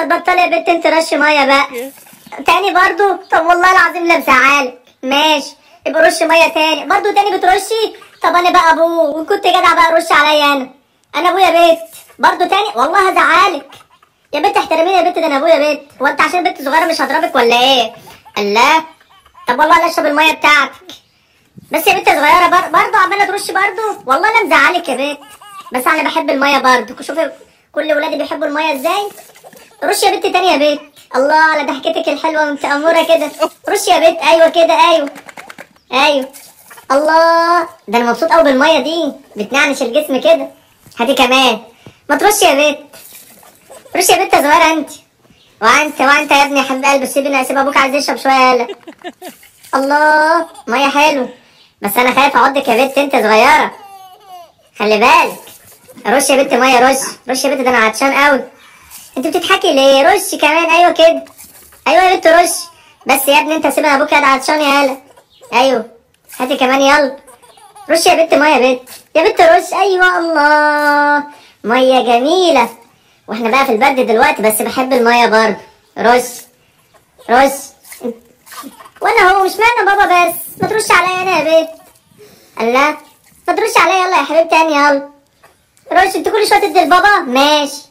ما تبطلي يا بنت انت رش ميه بقى تاني برضو طب والله العظيم لا مزعلك ماشي يبقى رش ميه تاني برضو تاني بترشي طب انا بقى ابوه وان كنت جدع بقى رش عليا انا انا ابويا بيت برضو تاني والله هزعلك يا بنت احترميني يا بنت ده انا ابويا بيت هو انت عشان بنت صغيره مش هضربك ولا ايه الله طب والله لا اشرب الميه بتاعتك بس يا بنت صغيره بر... برضه عماله ترش برضه والله انا مزعلك يا بنت بس انا بحب الميه برضه شوفي كل ولادي بيحبوا الميه ازاي رش يا بنت تاني يا بنت الله على ضحكتك الحلوه وانت اموره كده رش يا بنت ايوه كده ايوه ايوه الله ده انا مبسوط قوي بالميه دي بتنعنش الجسم كده هاتي كمان ما ترش يا بنت رش يا بنت صغيره انت وانت وانت يا ابني يا حبيب قلبي سيبني سيب ابوك عايز يشرب شويه يالا الله ميه حلو بس انا خايف اعضك يا بنت انت صغيره خلي بالك رش يا بنت ميه رش رش يا بنت ده انا عطشان قوي انت بتضحكي ليه رش كمان ايوه كده ايوه يا بنت رش بس يا ابني انت سيبنا ابوك قاعد عطشان يا هلا ايوه هاتي كمان يلا رش يا بنت ميه يا بنت يا بنت رش ايوه الله ميه جميله واحنا بقى في البرد دلوقتي بس بحب الميه برضه رش رش وانا هو مش معنى بابا بس ما ترش عليا انا يا بنت الله ما ترش عليا يلا يا حبيبتي انا يلا رش انت كل شويه تدي لبابا ماشي